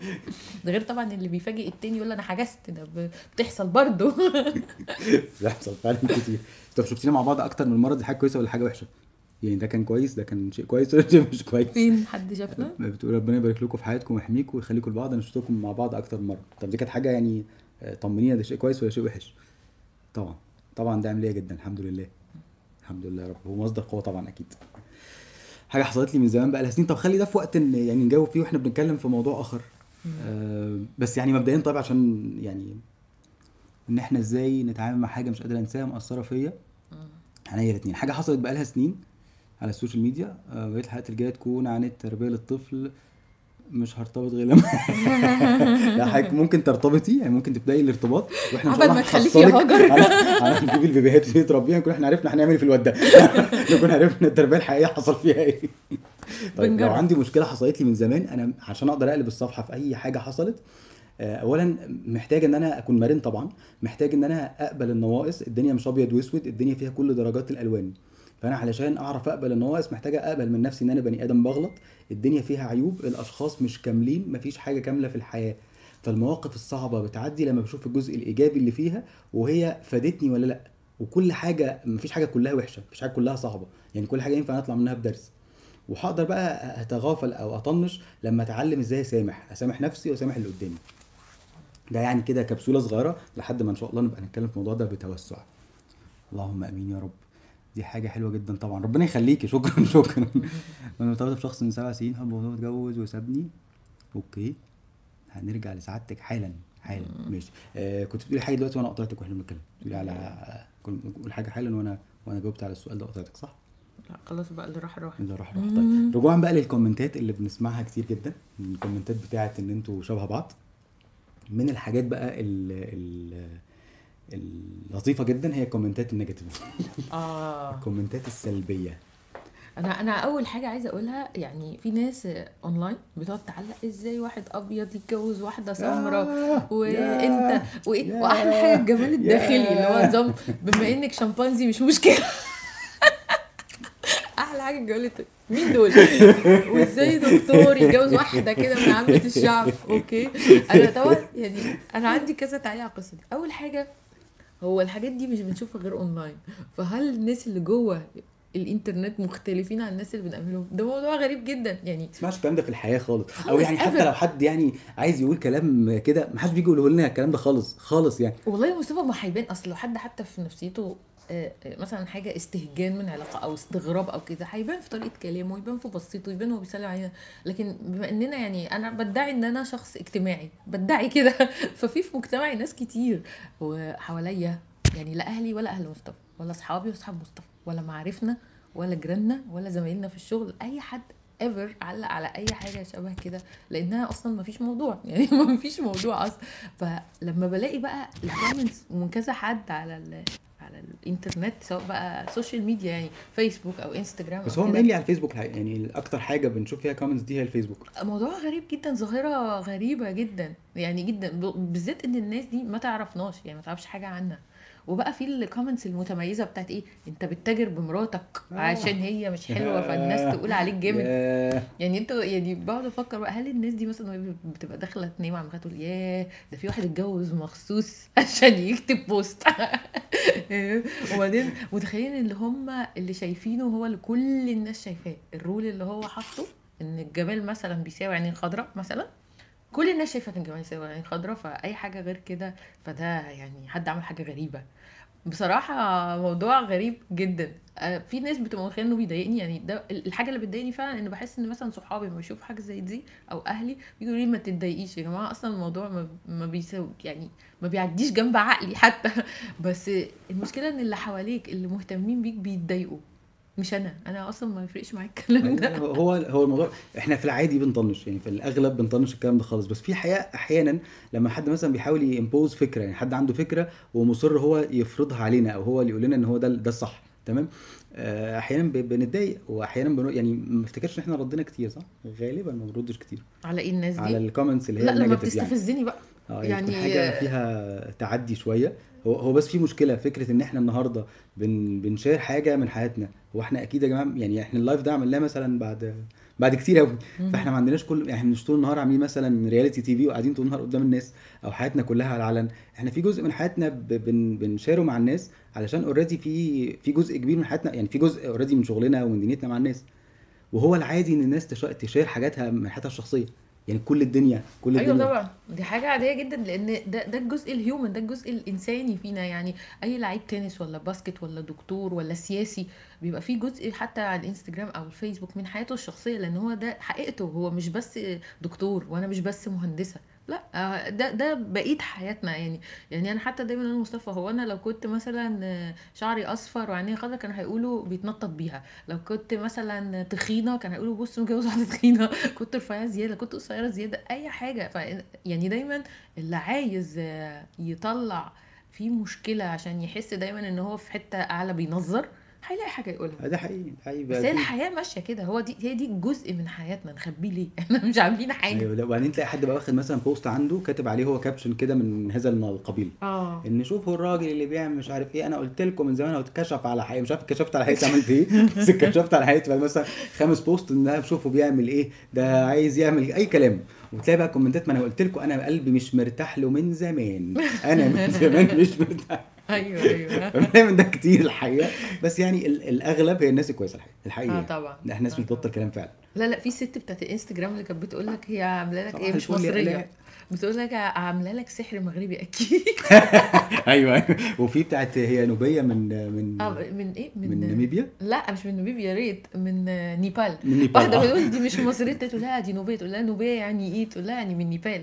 ده غير طبعا اللي بيفاجئ التاني يقول انا حجزت ده ب- بتحصل برضه بيحصل فعلا كتير طب شفتينا مع بعض اكتر من مره دي حاجه كويسه ولا حاجه وحشه يعني ده كان كويس ده كان شيء كويس ولا شيء مش كويس فين حد شافنا بتقول ربنا يبارك لكم في حياتكم ويحميكم ويخليكم لبعض انا شفتكم مع بعض اكتر من مره طب دي كانت حاجه يعني آه، طمنينا ده شيء كويس ولا شيء وحش طبعا طبعا ده عمليه جدا الحمد لله الحمد لله يا رب هو مصدر قوه طبعا اكيد حاجه حصلت لي من زمان بقى لها سنين طب خلي ده في وقت ان يعني نجاوب فيه واحنا بنتكلم في موضوع اخر آه بس يعني مبدئيا طيب عشان يعني ان احنا ازاي نتعامل مع حاجه مش قادر انساها مأثره فيا عينيا الاثنين حاجه حصلت بقى لها سنين على السوشيال ميديا آه، بقيت الحلقات الجايه تكون عن التربيه للطفل مش هرتبط غير لما لا حضرتك ممكن ترتبطي يعني ممكن تبداي الارتباط واحنا عبال ما تخلفي يا هنحصلك هاجر. على- على نجيب البيبيهات اللي تربيها نكون احنا عرفنا هنعمل إيه في الواد ده نكون عرفنا التربيه الحقيقيه حصل فيها ايه طيب لو بنجرب. عندي مشكله حصلت لي من زمان انا عشان اقدر اقلب الصفحه في اي حاجه حصلت آه، اولا محتاج ان انا اكون مرن طبعا محتاج ان انا اقبل النواقص الدنيا مش ابيض واسود الدنيا فيها كل درجات الالوان فانا علشان اعرف اقبل النواقص محتاج اقبل من نفسي ان انا بني ادم بغلط الدنيا فيها عيوب الاشخاص مش كاملين مفيش حاجه كامله في الحياه فالمواقف الصعبه بتعدي لما بشوف الجزء الايجابي اللي فيها وهي فادتني ولا لا وكل حاجه مفيش حاجه كلها وحشه مفيش حاجه كلها صعبه يعني كل حاجه ينفع نطلع منها بدرس وهقدر بقى اتغافل او اطنش لما اتعلم ازاي اسامح اسامح نفسي واسامح اللي قدامي ده يعني كده كبسوله صغيره لحد ما ان شاء الله نبقى نتكلم في الموضوع ده بتوسع اللهم امين يا رب دي حاجة حلوة جدا طبعا ربنا يخليكي شكرا شكرا انا مرتبطة بشخص من سبع سنين حب والله اتجوز وسابني اوكي هنرجع لسعادتك حالا حالا ماشي آه كنت بتقولي حاجة دلوقتي وانا قطعتك واحنا بنتكلم بتقولي على كنت بقول حاجة حالا وانا وانا جاوبت على السؤال ده قطعتك صح؟ لا خلاص بقى اللي راح راح اللي راح راح طيب رجوعا بقى للكومنتات اللي بنسمعها كتير جدا الكومنتات بتاعت ان انتوا شبه بعض من الحاجات بقى ال ال اللطيفه جدا هي الكومنتات النيجاتيف اه الكومنتات السلبيه انا انا اول حاجه عايزه اقولها يعني في ناس اونلاين بتقعد تعلق ازاي واحد ابيض يتجوز واحده سمراء آه، وانت ياه، وايه ياه، واحلى حاجه الجمال الداخلي اللي هو ياه. نظام بما انك شمبانزي مش مشكله احلى حاجه الجمال الت- مين دول وازاي دكتور يتجوز واحده كده من عامه الشعب اوكي انا طبعا يعني انا عندي كذا تعليق على القصه دي اول حاجه هو الحاجات دي مش بنشوفها غير اونلاين فهل الناس اللي جوه الانترنت مختلفين عن الناس اللي بنقابلهم ده موضوع غريب جدا يعني ما تسمعش الكلام ده في الحياه خالص او خالص يعني حتى ever. لو حد يعني عايز يقول كلام كده ما حدش بيجي يقول لنا الكلام ده خالص خالص يعني والله يا مصطفى ما هيبان اصل لو حد حتى في نفسيته آه، آه، مثلا حاجه استهجان من علاقه او استغراب او كده هيبان في طريقه كلامه يبان في بصيته يبان وهو بيسلم علينا لكن بما اننا يعني انا بدعي ان انا شخص اجتماعي بدعي كده ففي في مجتمعي ناس كتير وحواليا يعني لا اهلي ولا اهل مصطفى ولا اصحابي واصحاب مصطفى ولا معارفنا ولا جيراننا ولا زمايلنا في الشغل اي حد ايفر علق على اي حاجه شبه كده لانها اصلا ما فيش موضوع يعني ما فيش موضوع اصلا فلما بلاقي بقى الكومنتس من كذا حد على ال على الانترنت سواء بقى سوشيال ميديا يعني فيسبوك او انستجرام بس أو هو كده، مينلي على الفيسبوك الحقيقة. يعني اكتر حاجه بنشوف فيها كومنتس دي هي الفيسبوك موضوع غريب جدا ظاهرة غريبة جدا يعني جدا ب- بالذات ان الناس دي ما تعرفناش يعني ما تعرفش حاجة عنا وبقى في الكومنتس المتميزة بتاعت ايه انت بتتاجر بمراتك آه. عشان هي مش حلوة فالناس تقول عليك جامد ياه. يعني انتوا يعني بقعد افكر بقى هل الناس دي مثلا وهي بتبقى داخله تنام على المخده تقول ياه ده في واحد اتجوز مخصوص عشان يكتب بوست وبعدين متخيلين اللي هم اللي شايفينه هو اللي كل الناس شايفاه الرول اللي هو حاطه ان الجمال مثلا بيساوي عينين خضراء مثلا كل الناس شايفه ان الجمال يساوي عينين خضراء فاي حاجه غير كده فده يعني حد عمل حاجه غريبه بصراحة موضوع غريب جدا آه، في ناس بتبقى متخيله انه بيضايقني يعني ده الحاجه اللي بتضايقني فعلا ان بحس ان مثلا صحابي لما بيشوفوا حاجه زي دي او اهلي بيقولوا لي ما تتضايقيش يا جماعه اصلا الموضوع ما, ما بيساوي يعني ما بيعديش جنب عقلي حتى بس المشكله ان اللي حواليك اللي مهتمين بيك بيتضايقوا مش انا انا اصلا ما يفرقش معايا الكلام ده هو هو الموضوع احنا في العادي بنطنش يعني في الاغلب بنطنش الكلام ده خالص بس في حقيقه احيانا لما حد مثلا بيحاول يمبوز فكره يعني حد عنده فكره ومصر هو يفرضها علينا او هو اللي يقول لنا ان هو ده ده الصح تمام آه، احيانا ب- بنتضايق واحيانا بنو يعني ما افتكرش ان احنا ردينا كتير صح غالبا ما بنردش كتير على ايه الناس على دي الكومنتس اللي هي لا لما النيجاتيف يعني بتستفزني بقى اه يعني تكون يعني حاجه فيها تعدي شويه هو هو بس في مشكله فكره ان احنا النهارده بن بنشير حاجه من حياتنا هو احنا اكيد يا جماعه يعني احنا اللايف ده عملناه مثلا بعد بعد كتير قوي مم. فاحنا ما عندناش كل يعني احنا مش طول النهار عاملين مثلا رياليتي تي في وقاعدين طول النهار قدام الناس او حياتنا كلها على العلن احنا في جزء من حياتنا ب- بن بنشاره مع الناس علشان اوريدي في في جزء كبير من حياتنا يعني في جزء اوريدي من شغلنا ومن دنيتنا مع الناس وهو العادي ان الناس تشا- تشير حاجاتها من حياتها الشخصيه يعني كل الدنيا كل ايوه الدنيا طبعا دي حاجه عاديه جدا لان ده ده الجزء الهيومن ده الجزء الانساني فينا يعني اي لعيب تنس ولا باسكت ولا دكتور ولا سياسي بيبقى فيه جزء حتى على الانستجرام او الفيسبوك من حياته الشخصيه لان هو ده حقيقته هو مش بس دكتور وانا مش بس مهندسه لا آه، ده ده بقيه حياتنا يعني يعني انا حتى دايما اقول مصطفى هو انا لو كنت مثلا آه، شعري اصفر وعيني خضرا كانوا هيقولوا بيتنطط بيها لو كنت مثلا تخينه كانوا هيقولوا بص متجوز واحده تخينه كنت رفيعه زياده كنت قصيره زياده اي حاجه ف يعني دايما اللي عايز آه، يطلع فيه مشكله عشان يحس دايما ان هو في حته اعلى بينظر هيلاقي حاجه يقولها ده حقيقي حقيقي بس بقى هي في- الحياه ماشيه كده هو دي هي دي جزء من حياتنا نخبيه ليه احنا مش عاملين حاجه ايوه لا وبعدين تلاقي حد بقى واخد مثلا بوست عنده كاتب عليه هو كابشن كده من هذا القبيل اه ان شوفوا الراجل اللي بيعمل مش عارف ايه انا قلت لكم من زمان هو اتكشف على حقيقه مش عارف اتكشفت على حقيقه عملت ايه بس اتكشفت على حقيقه بعد مثلا خمس بوست ان انا شوفوا بيعمل ايه ده عايز يعمل اي كلام وتلاقي بقى كومنتات ما انا قلت لكم انا قلبي مش مرتاح له من زمان انا من زمان مش مرتاح ايوه ايوه بنعمل ده كتير الحقيقه بس يعني ال- الاغلب هي الناس الكويسه الحقيقه الحقيقه اه يعني. طبعا لا احنا ناس آه مش بتبطل كلام فعلا لا لا في ست بتاعت الانستجرام اللي كانت بتقول لك هي عامله لك صباح ايه مش الفل يا مصريه آلاء. بتقول لك عامله لك سحر مغربي اكيد ايوه ايوه وفي بتاعت هي نوبيه من من اه من ايه من, من ناميبيا لا مش من ناميبيا يا ريت من نيبال من نيبال واحده آه. بتقول دي مش مصريه تقول لها دي نوبيه تقول لها نوبيه يعني ايه تقول لها يعني من نيبال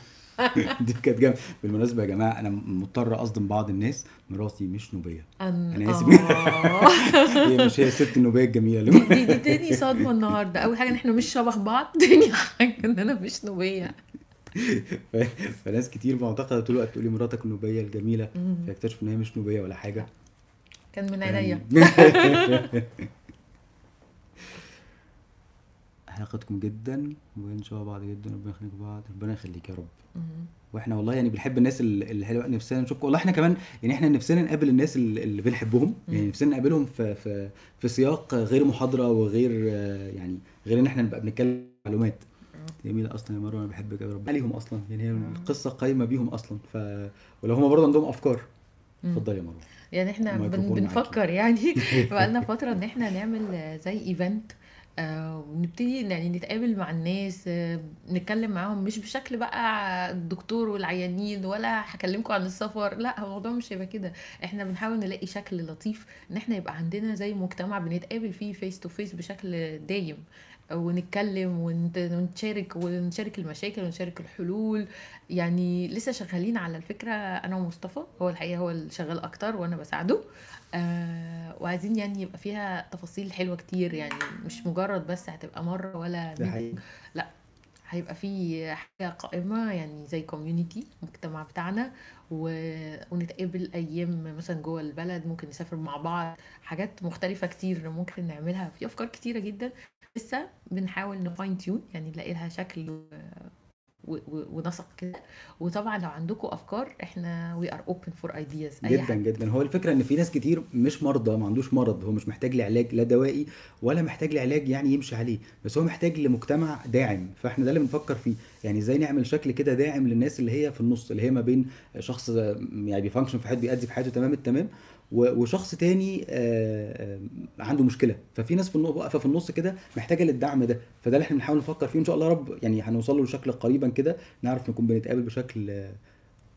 دي كانت جامده بالمناسبه يا جماعه انا مضطر اصدم بعض الناس مراتي مش نوبيه أن- أنا آسف. آه. هي مش هي الست النوبيه الجميله اللي دي, دي, دي تاني صدمه النهارده اول حاجه ان احنا مش شبه بعض تاني حاجه ان انا مش نوبيه ف- فناس كتير معتقده طول الوقت تقول لي مراتك النوبيه الجميله مم. فيكتشف ان هي مش نوبيه ولا حاجه كان من عينيا حلقتكم جدا وان شاء الله بعض جدا ربنا يخليكم بعض ربنا يخليك يا رب مم. واحنا والله يعني بنحب الناس ال- اللي حلوه نفسنا نشوفكم والله احنا كمان يعني احنا نفسنا نقابل الناس ال- اللي بنحبهم يعني مم. نفسنا نقابلهم في في في سياق غير محاضره وغير آه، يعني غير ان احنا نبقى بنتكلم معلومات جميله اصلا يا مروه انا بحبك يا رب عليهم اصلا يعني هي القصه قايمه بيهم اصلا ف ولو هم برضه عندهم افكار مم. اتفضلي يا مروه يعني احنا بن الميكروفون معاكي. بنفكر يعني بقالنا فترة ان احنا نعمل زي ايفنت ونبتدي يعني نتقابل مع الناس آه، نتكلم معاهم مش بشكل بقى الدكتور والعيانين ولا هكلمكم عن السفر لا هو الموضوع مش هيبقى كده احنا بنحاول نلاقي شكل لطيف ان احنا يبقى عندنا زي مجتمع بنتقابل فيه فيس تو فيس بشكل دايم ونتكلم ونت- ونتشارك ونشارك المشاكل ونشارك الحلول يعني لسه شغالين على الفكرة أنا ومصطفى هو الحقيقة هو اللي شغال أكتر وأنا بساعده آه وعايزين يعني يبقى فيها تفاصيل حلوة كتير يعني مش مجرد بس هتبقى مرة ولا ده ميت- حقيقي هيبقى في حاجة قائمة يعني زي كوميونيتي المجتمع بتاعنا و... ونتقابل أيام مثلا جوه البلد ممكن نسافر مع بعض حاجات مختلفة كتير ممكن نعملها في أفكار كتيرة جدا لسه بنحاول نفاين تيون يعني نلاقي لها شكل و... و... و... ونسق كده وطبعا لو عندكم أفكار احنا we are open for ideas أي جدا حاجة جدا هو الفكره ان في ناس كتير مش مرضى ما عندوش مرض هو مش محتاج لعلاج لا دوائي ولا محتاج لعلاج يعني يمشي عليه بس هو محتاج لمجتمع داعم فاحنا ده اللي بنفكر فيه يعني ازاي نعمل شكل كده داعم للناس اللي هي في النص اللي هي ما بين شخص يعني بيفانكشن في حياته بيأدي في حياته تمام التمام و- وشخص تاني آه، آه، عنده مشكله ففي ناس في النص واقفه في النص كده محتاجه للدعم ده فده اللي احنا بنحاول نفكر فيه ان شاء الله يا رب يعني هنوصل له بشكل قريبا كده نعرف نكون بنتقابل بشكل آه،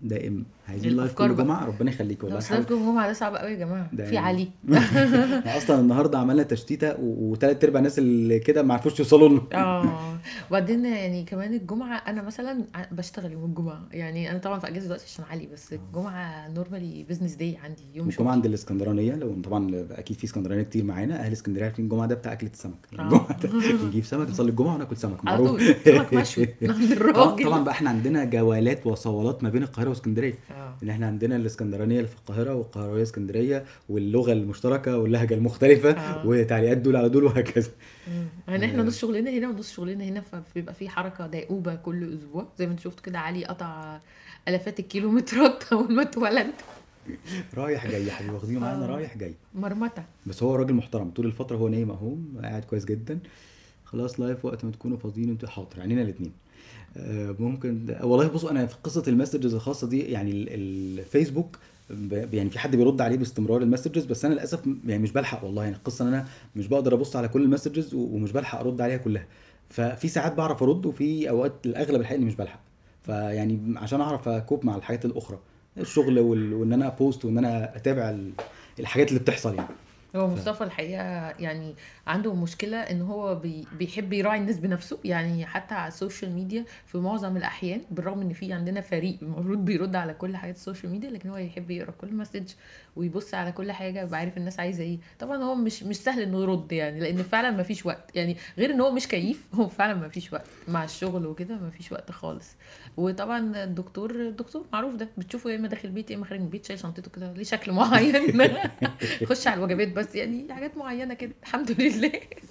دائما عايزين لايف الأفكار كل بقى. جمعه ربنا يخليك لو والله صيف حاول الجمعة ده صعب قوي يا جماعة ده في يعني- علي احنا اصلا النهارده عملنا تشتيته و- وتلات ارباع الناس اللي كده ما عرفوش يوصلوا لنا اه وبعدين يعني كمان الجمعة أنا مثلا ع- بشتغل يوم الجمعة يعني أنا طبعا في أجازة دلوقتي عشان علي بس الجمعة نورمالي بزنس داي عندي يوم الجمعه شغل عند الاسكندرانيه لو طبعا اكيد في اسكندرانيه كتير معانا اهل اسكندريه عارفين الجمعه ده بتاع اكله السمك آه. الجمعه ده نجيب سمك نصلي الجمعه وناكل سمك على معروف طول سمك مشوي عند آه، الراجل طبعا بقى احنا عندنا جولات وصوالات ما بين القاهره واسكندريه اه ان احنا عندنا الاسكندرانيه اللي في القاهره والقاهرويه اسكندريه واللغه المشتركه واللهجه المختلفه آه. وتعليقات دول على دول وهكذا مم. يعني احنا نص شغلنا هنا ونص شغلنا هنا فبيبقى في حركه دائوبه كل اسبوع زي ما انت شفت كده علي قطع الافات الكيلومترات اول ما اتولد رايح جاي يا حبيبي واخدينه معانا آه. رايح جاي مرمطه بس هو راجل محترم طول الفتره هو نايم اهو قاعد كويس جدا خلاص لايف وقت ما تكونوا فاضيين انتوا حاضر عينينا الاثنين ممكن والله بصوا انا في قصه المسجز الخاصه دي يعني ال- الفيسبوك ب- يعني في حد بيرد عليه باستمرار المسجز بس انا للاسف م- يعني مش بلحق والله يعني القصه ان انا مش بقدر ابص على كل المسجز و- ومش بلحق ارد عليها كلها ففي ساعات بعرف ارد وفي اوقات الاغلب الحقيقه إني مش بلحق فيعني عشان اعرف اكوب مع الحاجات الاخرى الشغل وال- وان انا بوست وان انا اتابع ال- الحاجات اللي بتحصل يعني هو مصطفى الحقيقه يعني عنده مشكله ان هو بي بيحب يراعي الناس بنفسه يعني حتى على السوشيال ميديا في معظم الاحيان بالرغم ان في عندنا فريق المفروض بيرد على كل حاجات السوشيال ميديا لكن هو يحب يقرا كل مسج ويبص على كل حاجه يبقى عارف الناس عايزه ايه طبعا هو مش مش سهل انه يرد يعني لان فعلا ما فيش وقت يعني غير ان هو مش كيف هو فعلا ما فيش وقت مع الشغل وكده ما فيش وقت خالص وطبعا الدكتور الدكتور معروف ده بتشوفه يا اما داخل البيت يا اما خارج من البيت شايل شنطته كده ليه شكل معين خش على الوجبات بس يعني حاجات معينه كده الحمد لله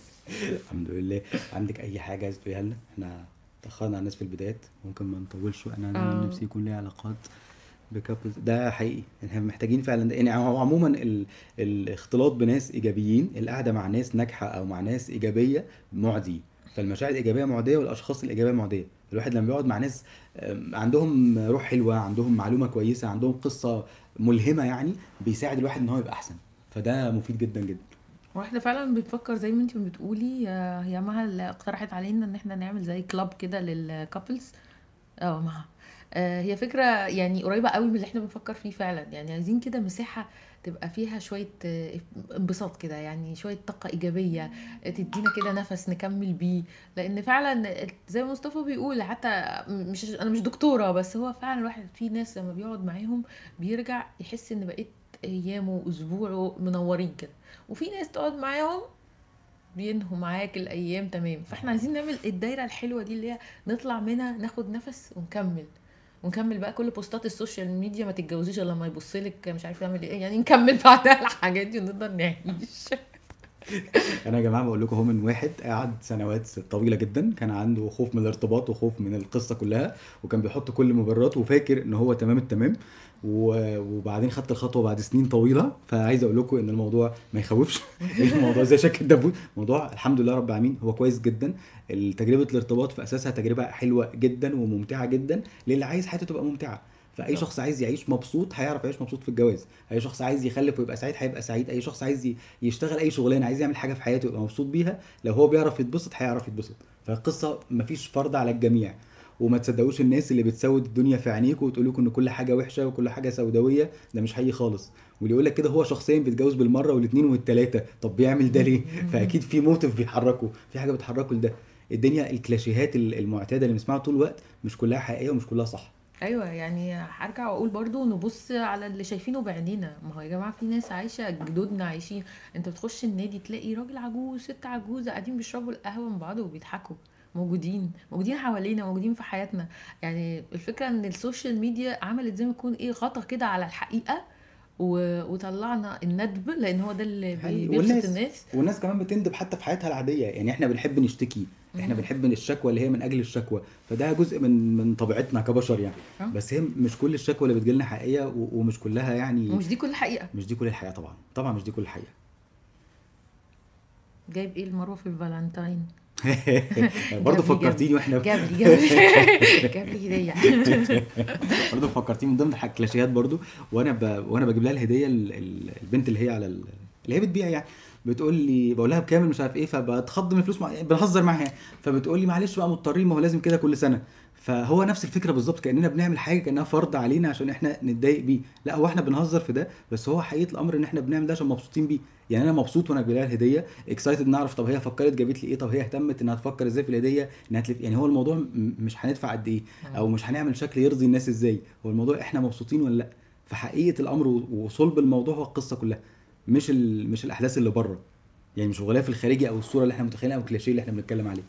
الحمد لله عندك اي حاجه عايز تقولها لنا احنا تاخرنا على الناس في البدايات ممكن ما نطولش انا انا آه. عن نفسي يكون لي علاقات بكابلز ده حقيقي احنا محتاجين فعلا ده يعني هو عموما ال... الاختلاط بناس ايجابيين القعده مع ناس ناجحه او مع ناس ايجابيه معدي فالمشاعر الايجابيه معديه والاشخاص الايجابيه معديه الواحد لما بيقعد مع ناس آم، عندهم روح حلوه عندهم معلومه كويسه عندهم قصه ملهمه يعني بيساعد الواحد ان هو يبقى احسن فده مفيد جدا جدا واحنا فعلا بنفكر زي ما انت بتقولي آه، هي مها اللي اقترحت علينا ان احنا نعمل زي كلاب كده للكابلز اه مها آه، هي فكرة يعني قريبة قوي من اللي احنا بنفكر فيه فعلا يعني عايزين كده مساحة تبقى فيها شوية آه، انبساط كده يعني شوية طاقة إيجابية آه، تدينا كده نفس نكمل بيه لأن فعلا زي ما مصطفى بيقول حتى مش أنا مش دكتورة بس هو فعلا الواحد في ناس لما بيقعد معاهم بيرجع يحس إن بقيت أيامه وأسبوعه منورين كده وفي ناس تقعد معاهم بينهوا معاك الايام تمام فاحنا عايزين نعمل الدايره الحلوه دي اللي هي نطلع منها ناخد نفس ونكمل ونكمل بقى كل بوستات السوشيال ميديا ما تتجوزيش الا لما يبص لك مش عارف يعمل ايه يعني نكمل بعدها الحاجات دي ونقدر نعيش انا يا جماعه بقول لكم هو من واحد قعد سنوات طويله جدا كان عنده خوف من الارتباط وخوف من القصه كلها وكان بيحط كل مبرراته وفاكر ان هو تمام التمام و- وبعدين خدت الخطوه بعد سنين طويله فعايز اقول لكم ان الموضوع ما يخوفش الموضوع زي شك الدبوس الموضوع الحمد لله رب العالمين هو كويس جدا تجربه الارتباط في اساسها تجربه حلوه جدا وممتعه جدا للي عايز حياته تبقى ممتعه فاي شخص عايز يعيش مبسوط هيعرف يعيش مبسوط في الجواز اي شخص عايز يخلف ويبقى سعيد هيبقى سعيد اي شخص عايز ي- يشتغل اي شغلانه عايز يعمل حاجه في حياته يبقى مبسوط بيها لو هو بيعرف يتبسط هيعرف يتبسط فالقصه مفيش فرض على الجميع وما تصدقوش الناس اللي بتسود الدنيا في عينيكم وتقول لكم ان كل حاجه وحشه وكل حاجه سوداويه ده مش حقيقي خالص واللي يقول لك كده هو شخصيا بيتجوز بالمره والاثنين والثلاثه طب بيعمل ده ليه فاكيد في موتيف بيحركه في حاجه بتحركه لده الدنيا الكلاشيهات المعتاده اللي بنسمعها طول الوقت مش كلها حقيقيه ومش كلها صح ايوه يعني هرجع واقول برضو نبص على اللي شايفينه بعينينا ما هو يا جماعه في ناس عايشه جدودنا عايشين انت بتخش النادي تلاقي راجل عجوز ست عجوزه قاعدين بيشربوا القهوه من بعض وبيضحكوا موجودين موجودين حوالينا موجودين في حياتنا يعني الفكره ان السوشيال ميديا عملت زي ما يكون ايه غطا كده على الحقيقه و... وطلعنا الندب لان هو ده اللي بي- حقيقي. بيبسط والناس- الناس والناس كمان بتندب حتى في حياتها العاديه يعني احنا بنحب نشتكي احنا مم. بنحب الشكوى اللي هي من اجل الشكوى فده جزء من من طبيعتنا كبشر يعني آه. بس هي مش كل الشكوى اللي بتجيلنا حقيقيه و- ومش كلها يعني ومش دي كل الحقيقه مش دي كل الحقيقه طبعا طبعا مش دي كل الحقيقه جايب ايه المروه في الفالنتاين برضه جاب لي- فكرتيني واحنا جاب لي جاب لي جاب لي هديه برضه فكرتيني من ضمن الكلاشيهات برضه وانا ب... وانا بجيب لها الهديه ال... ال- البنت اللي هي على ال... اللي هي بتبيع يعني بتقول لي بقول لها بكام مش عارف ايه فبتخض من الفلوس مع... بنهزر معاها فبتقول لي معلش بقى مضطرين ما هو لازم كده كل سنه فهو نفس الفكره بالظبط كاننا بنعمل حاجه كانها فرض علينا عشان احنا نتضايق بيه لا هو احنا بنهزر في ده بس هو حقيقه الامر ان احنا بنعمل ده عشان مبسوطين بيه يعني انا مبسوط وانا بلاقي الهديه اكسايتد نعرف طب هي فكرت جابت لي ايه طب هي اهتمت انها تفكر ازاي في الهديه انها تلف يعني هو الموضوع م- مش هندفع قد ايه او مش هنعمل شكل يرضي الناس ازاي هو الموضوع احنا مبسوطين ولا لا فحقيقه الامر و- وصلب الموضوع هو القصه كلها مش ال... مش الاحداث اللي بره يعني مش الغلاف الخارجي او الصوره اللي احنا متخيلينها او الكلاشيه اللي احنا بنتكلم عليه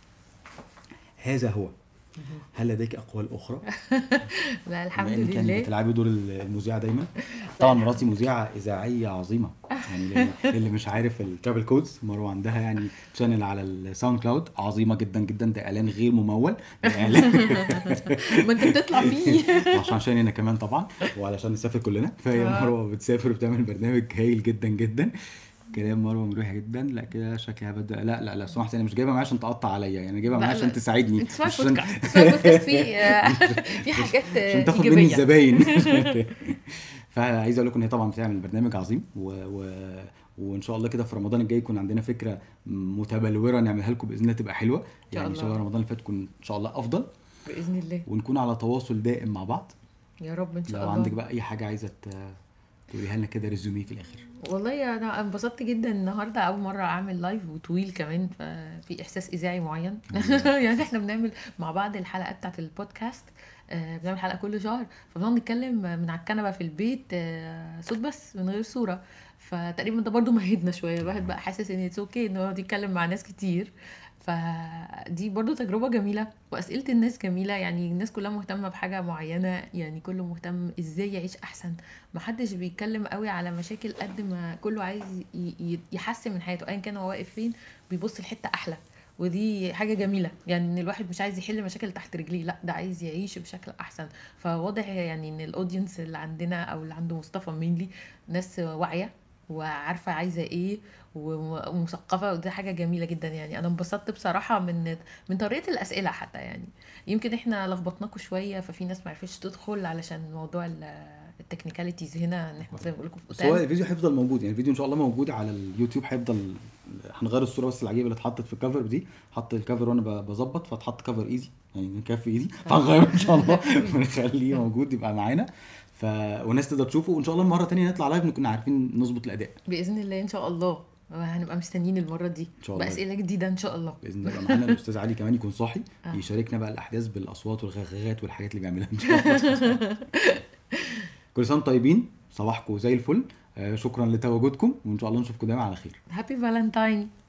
هذا هو هل لديك اقوال اخرى لا الحمد بما انك يعني لله بتلعبي دور المذيعه دايما طبعا مراتي مذيعه اذاعيه عظيمه يعني اللي- اللي مش عارف الترابل كودز مروه عندها يعني شانل على الساوند كلاود عظيمه جدا جدا ده اعلان غير ممول ده اعلان ما انت بتطلع فيه عشان عشان انا كمان طبعا وعلشان نسافر كلنا فهي آه. مروه بتسافر وبتعمل برنامج هايل جدا جدا كلام مروه مريح جدا لا كده شكلي هبدا لا لا لا سمحت انا مش جايبها معايا عشان تقطع عليا يعني انا جايبها لا، معايا عشان لا. تساعدني انت تسمع مش عشان بودكاست تسمع بودكاست فيه آه، في حاجات آه، عشان تاخد مني ايجابيه الزباين فعايز اقول لكم ان هي طبعا بتعمل برنامج عظيم و... و... وان شاء الله كده في رمضان الجاي يكون عندنا فكره متبلوره نعملها لكم باذن الله تبقى حلوه يعني ان شاء الله الله. رمضان اللي فات تكون ان شاء الله افضل باذن الله ونكون على تواصل دائم مع بعض يا رب ان شاء لو الله عندك بقى اي حاجه عايزه ت- تقوليها لنا كده ريزومي في الاخر والله انا انبسطت جدا النهارده اول مره اعمل لايف وطويل كمان ففي احساس اذاعي معين يعني احنا بنعمل مع بعض الحلقات بتاعت البودكاست آه، بنعمل حلقه كل شهر فبنقعد نتكلم من على الكنبه في البيت آه، صوت بس من غير صوره فتقريبا ده برضو مهدنا شويه الواحد بقى حاسس ان اتس اوكي انه يقعد يتكلم مع ناس كتير فدي برضو تجربة جميلة وأسئلة الناس جميلة يعني الناس كلها مهتمة بحاجة معينة يعني كله مهتم ازاي يعيش أحسن محدش بيتكلم قوي على مشاكل قد ما كله عايز ي- ي- يحسن من حياته أيا كان هو واقف فين بيبص لحتة أحلى ودي حاجة جميلة يعني ان الواحد مش عايز يحل مشاكل تحت رجليه لا ده عايز يعيش بشكل احسن فواضح يعني ان الاودينس اللي عندنا او اللي عنده مصطفى مينلي ناس واعية وعارفة عايزة ايه وم- ومثقفة ودي حاجة جميلة جدا يعني انا انبسطت بصراحة من من طريقة الاسئلة حتى يعني يمكن احنا لخبطناكم شوية ففي ناس ما عرفتش تدخل علشان موضوع ال- التكنيكاليتيز هنا ان احنا زي ما بقول لكم في بس هو اوتيل الفيديو هيفضل موجود يعني الفيديو ان شاء الله موجود على اليوتيوب هيفضل هنغير الصوره بس العجيبه اللي اتحطت في الكفر دي حط الكفر وانا ب- بظبط فاتحط كفر ايزي يعني نكفي ايزي فهنغيره ان شاء الله ونخليه موجود يبقى معانا ف والناس تقدر تشوفه وان شاء الله المره الثانيه نطلع لايف نكون عارفين نظبط الاداء باذن الله ان شاء الله هنبقى مستنيين المرة دي إن شاء الله. بأسئلة جديدة ان شاء الله باذن الله يبقى معانا الاستاذ علي كمان يكون صاحي آه. يشاركنا بقى الاحداث بالاصوات والغغغات والحاجات اللي بيعملها ان شاء الله كل سنه وأنتم طيبين صباحكم زي الفل آه، شكرا لتواجدكم وان شاء الله نشوفكم دايما على خير هابي فالنتاين